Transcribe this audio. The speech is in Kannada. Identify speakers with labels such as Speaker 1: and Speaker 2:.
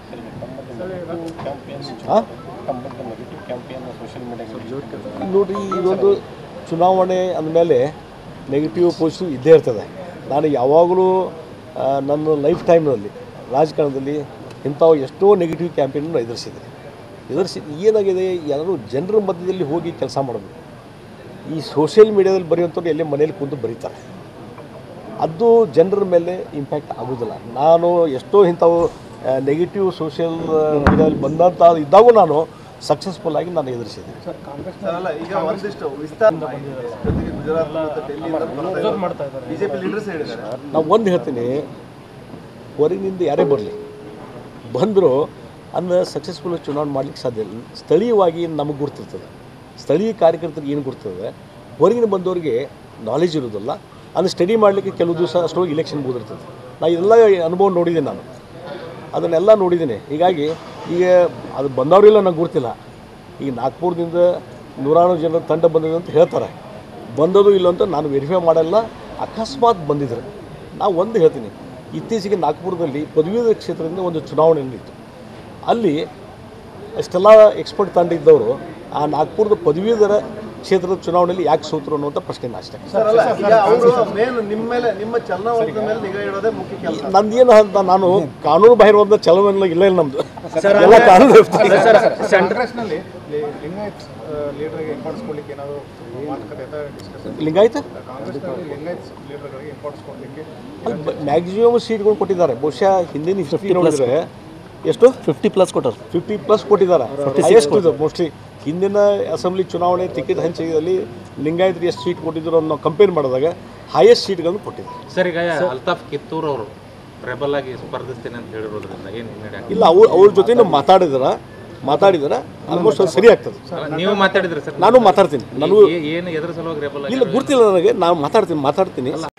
Speaker 1: ಹಾಂ ನೋಡಿರಿ ಇದೊಂದು ಚುನಾವಣೆ ಅಂದಮೇಲೆ ನೆಗೆಟಿವ್ ಪಾಸಿಟಿವ್ ಇದ್ದೇ ಇರ್ತದೆ ನಾನು ಯಾವಾಗಲೂ ಆ, ನನ್ನ ಲೈಫ್ ಟೈಮ್ನಲ್ಲಿ ರಾಜಕಾರಣದಲ್ಲಿ ಇಂಥವು ಎಷ್ಟೋ ನೆಗೆಟಿವ್ ಕ್ಯಾಂಪೇನನ್ನು ಎದುರಿಸಿದೆ ಎದುರಿಸಿ ಏನಾಗಿದೆ ಎಲ್ಲರೂ ಜನರ ಮಧ್ಯದಲ್ಲಿ ಹೋಗಿ ಕೆಲಸ ಮಾಡಬೇಕು ಈ ಸೋಷಿಯಲ್ ಮೀಡಿಯಾದಲ್ಲಿ ಬರೆಯುವಂಥವ್ರು ಎಲ್ಲೇ ಮನೇಲಿ ಕೂತು ಬರೀತಾರೆ ಅದು ಜನರ ಮೇಲೆ ಇಂಪ್ಯಾಕ್ಟ್ ಆಗೋದಿಲ್ಲ ನಾನು ಎಷ್ಟೋ ಇಂಥವು ನೆಗೆಟಿವ್ ಸೋಷಿಯಲ್ ಮೀಡಿಯಾದಲ್ಲಿ ಬಂದಂಥ ಇದ್ದಾಗೂ ನಾನು ಸಕ್ಸಸ್ಫುಲ್ ಆಗಿ ನಾನು ಎದುರಿಸಿದೆ
Speaker 2: ಸರ್ ಅಲ್ಲ ಈಗ ಒಂದಿಷ್ಟು ವಿಸ್ತಾರ ಜೊತೆಗೆ ಗುಜರಾತ್ ಮತ್ತು ಡೆಲ್ಲಿಯಿಂದ ಬಿಜೆಪಿ ಲೀಡರ್ಸ್ ಹೇಳಿದ್ದಾರೆ
Speaker 1: ನಾವು ಒಂದು ಹೇಳ್ತೀನಿ ಹೊರಗಿನಿಂದ ಯಾರೇ ಬರಲಿ ಬಂದರೂ ಅದನ್ನ ಸಕ್ಸಸ್ಫುಲ್ ಚುನಾವಣೆ ಮಾಡ್ಲಿಕ್ಕೆ ಸಾಧ್ಯ ಇಲ್ಲ ಸ್ಥಳೀಯವಾಗಿ ನಮಗೆ ಗುರ್ತಿರ್ತದೆ ಸ್ಥಳೀಯ ಕಾರ್ಯಕರ್ತರಿಗೆ ಏನು ಗುರ್ತದೆ ಹೊರಗಿನ ಬಂದವರಿಗೆ ನಾಲೆಜ್ ಇರೋದಿಲ್ಲ ಅದನ್ನು ಸ್ಟಡಿ ಮಾಡಲಿಕ್ಕೆ ಕೆಲವು ದಿವಸ ಅಷ್ಟೊಳಗೆ ಇಲೆಕ್ಷನ್ ಮುಗಿದಿರ್ತದೆ ನಾ ಇದೆಲ್ಲ ಅನುಭವ ನೋಡಿದ್ದೀನಿ ನಾನು ಅದನ್ನೆಲ್ಲ ನೋಡಿದ್ದೀನಿ ಹೀಗಾಗಿ ಈಗ ಅದು ಬಂದವರಿಲ್ಲ ನಂಗೆ ಗೊತ್ತಿಲ್ಲ ಈಗ ನಾಗ್ಪುರದಿಂದ ನೂರಾರು ಜನರ ತಂಡ ಬಂದಿದೆ ಅಂತ ಹೇಳ್ತಾರೆ ಬಂದದು ಇಲ್ಲ ಅಂತ ನಾನು ವೆರಿಫೈ ಮಾಡಲ್ಲ ಅಕಸ್ಮಾತ್ ಬಂದಿದ್ರು ನಾವು ಒಂದು ಹೇಳ್ತೀನಿ ಇತ್ತೀಚೆಗೆ ನಾಗ್ಪುರದಲ್ಲಿ ಪದವೀಧರ ಕ್ಷೇತ್ರದಿಂದ ಒಂದು ಚುನಾವಣೆ ನಡೆಯಿತು ಅಲ್ಲಿ ಅಷ್ಟೆಲ್ಲ ಎಕ್ಸ್ಪರ್ಟ್ ತಂಡ ಇದ್ದವರು ಆ ನಾಗ್ಪುರದ ಪದವೀಧರ ಕ್ಷೇತ್ರದ ಚುನಾವಣೆಯಲ್ಲಿ ಯಾಕೆ ಸೋತರು ಅನ್ನುವಂಥ ಪ್ರಶ್ನೆ ಅಷ್ಟೇ
Speaker 2: ಸರ್ ಅಲ್ಲ ಈಗ ಅವರು ಮೇನ್ ನಿಮ್ಮ ಮೇಲೆ ನಿಮ್ಮ ಚಲನವಲನದ ಮೇಲೆ ನಿಗಾ ಇಡೋದೇ ಮುಖ್ಯ ಕೆಲಸ
Speaker 1: ನಂದೇನು ಅಂತ ನಾನು ಕಾನೂನು ಬಾಹಿರವಾದ ಚಲನ ಇಲ್ಲ ಇಲ್ಲ ನಮ್ಮದು ಎಲ್ಲ ಕಾನೂನು
Speaker 3: ಕಾಂಗ್ರೆಸ್ನಲ್ಲಿ ಲಿಂಗಾಯತ್ ಲೀಡರ್ಗೆ ಇಂಪಾರ್ಟೆನ್ಸ್ ಕೊಡ್ಲಿಕ್ಕೆ ಏನಾದರೂ ಮಾತುಕತೆ ಅಥವಾ ಡಿಸ್ಕಷನ್
Speaker 1: ಲಿಂಗಾಯತ
Speaker 3: ಕಾಂಗ್ರೆಸ್ನಲ್ಲಿ ಲಿಂಗಾಯತ್ ಲೀಡರ್ಗಳಿಗೆ ಇಂಪಾರ್ಟೆನ್ಸ್ ಕೊಡಲಿಕ್ಕೆ
Speaker 1: ಮ್ಯಾಕ್ಸಿಮಮ್ ಸೀಟ್ಗಳು ಕೊಟ್ಟಿದ್ದಾರೆ ಬಹುಶಃ ಹಿಂದಿನ ಹಿಸ್ಟ್ರಿ ನೋಡಿದ್ರೆ ಎಷ್ಟು
Speaker 4: ಫಿಫ್ಟಿ ಪ್ಲಸ್ ಕೊಟ್ಟರು
Speaker 1: ಫಿಫ್ಟಿ ಪ್ಲಸ್ ಕೊಟ್ಟಿದ್ದಾರೆ ಹೈಯೆಸ್ಟ್ ಇದು ಮೋಸ್ಟ್ಲಿ ಹಿಂದಿನ ಅಸೆಂಬ್ಲಿ ಚುನಾವಣೆ ಟಿಕೆಟ್ ಹಂಚಿಕೆಯಲ್ಲಿ ಲಿಂಗಾಯತರಿಗೆ ಎಷ್ಟು ಸೀಟ್ ಕೊಟ್ಟಿದ್ರು ಅನ್ನೋ ನಾವು ಕಂಪೇರ್ ಮಾಡಿದಾಗ ಹೈಯೆಸ್ಟ್ ಸೀಟ್ಗಳನ್ನು ಕೊಟ್ಟಿದ್ದಾರೆ
Speaker 5: ಸರ್ ಈಗ ಅಲ್ತಾಫ್ ಕಿತ್ತೂರ್ ಅವರು ರೆಬಲ್ ಆಗಿ ಸ್ಪರ್ಧಿಸ್ತೇನೆ ಅಂತ ಹೇಳಿರೋದ್ರಿಂದ ಏನು ಹಿನ್ನಡೆ
Speaker 1: ಇಲ್ಲ ಅವ್ರು ಅವ್ರ ಜೊತೆ ಮಾತಾಡಿದಾರ ಮಾತಾಡಿದಾರ ಆಲ್ಮೋಸ್ಟ್ ಅದು ಸರಿ ಆಗ್ತದೆ
Speaker 5: ಆಗ್ತದೆ? ನೀವು ಮಾತಾಡಿದ್ರಿ ಸರ್
Speaker 1: ನಾನು ಮಾತಾಡ್ತೀನಿ ನನಗೂ
Speaker 5: ಏನು ಎದ್ರ ಸಲುವಾಗಿ ರೆಬಲ್
Speaker 1: ಇಲ್ಲ ಗುರ್ತಿಲ್ಲ ನನಗೆ ನಾನು ಮಾತಾಡ್ತೀನಿ ಮಾತಾಡ್ತೀನಿ